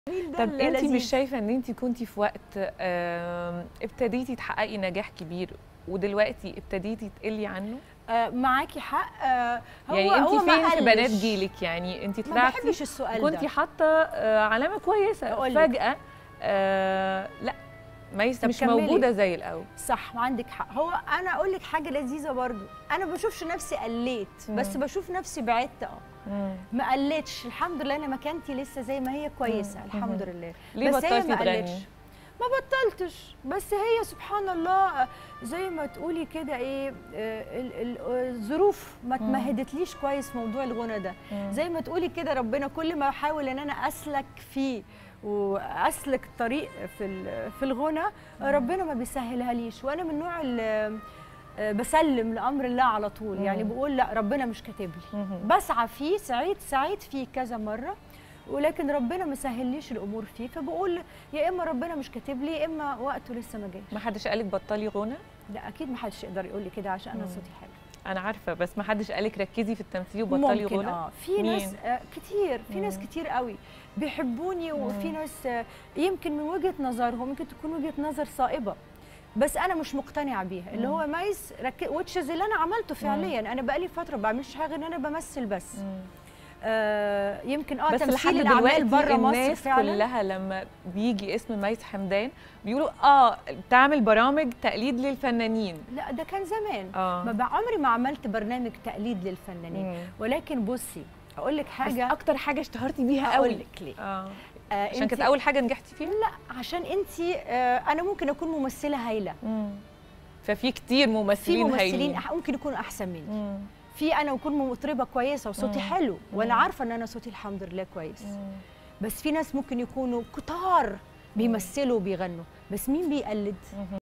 الجميل ده طب اللي انت لذيذ. مش شايفه ان انت كنتي في وقت آم، ابتديتي تحققي نجاح كبير ودلوقتي ابتديتي تقلي عنه آه معاكي حق آه هو يعني انت هو ما فين في قلش. بنات جيلك يعني انت ما طلعتي بحبش السؤال كنتي ده حاطه آه، علامه كويسه أقول لك. فجاه آه لا ميس طب مش كملي. موجوده زي الاول صح وعندك حق هو انا اقول لك حاجه لذيذه برضو انا ما بشوفش نفسي قليت بس مم. بشوف نفسي بعدت اه ما قلتش الحمد لله انا مكانتي لسه زي ما هي كويسه مم. الحمد مم. لله ليه بس هي بطلتي ما تغني قلتش. ما بطلتش بس هي سبحان الله زي ما تقولي كده ايه آه، ال- ال- آه، الظروف ما مم. تمهدتليش كويس موضوع الغنى ده مم. زي ما تقولي كده ربنا كل ما احاول ان انا اسلك فيه واسلك الطريق في ال- في الغنى ربنا ما بيسهلها ليش وانا من نوع ال- آه، بسلم لامر الله على طول يعني مم. بقول لا ربنا مش كاتب لي مهم. بسعى فيه سعيد سعيد فيه كذا مره ولكن ربنا ما سهليش الامور فيه فبقول يا اما ربنا مش كاتب لي يا اما وقته لسه ما جاش ما حدش قالك بطلي غنى لا اكيد ما حدش يقدر يقول لي كده عشان انا مم. صوتي حلو انا عارفه بس ما حدش قالك ركزي في التمثيل وبطلي ممكن غنى اه في مين؟ ناس آه كتير في ناس مم. كتير قوي بيحبوني وفي مم. ناس آه يمكن من وجهه نظرهم ممكن تكون وجهه نظر صائبه بس انا مش مقتنعه بيها اللي مم. هو مايس رك... وتشز اللي انا عملته فعليا انا بقالي فتره ما بعملش حاجه ان انا بمثل بس مم. آه يمكن اه بس لحد تمثيل الاعمال دلوقتي بره مصر الناس فعلا كلها لما بيجي اسم ميس حمدان بيقولوا اه بتعمل برامج تقليد للفنانين لا ده كان زمان اه ما بقى عمري ما عملت برنامج تقليد للفنانين مم. ولكن بصي اقول لك بس حاجه اكتر حاجه اشتهرتي بيها هقول قوي لك ليه اه آه عشان انتي- كانت اول حاجه نجحتي فيها لا عشان انت آه انا ممكن اكون ممثله هايله مم. ففي كتير في ممثلين ممثلين هايلين أح- ممكن يكونوا احسن مني مم. في انا اكون مطربه كويسه وصوتي مم. حلو وانا مم. عارفه ان انا صوتي الحمد لله كويس مم. بس في ناس ممكن يكونوا كتار بيمثلوا وبيغنوا بس مين بيقلد مم.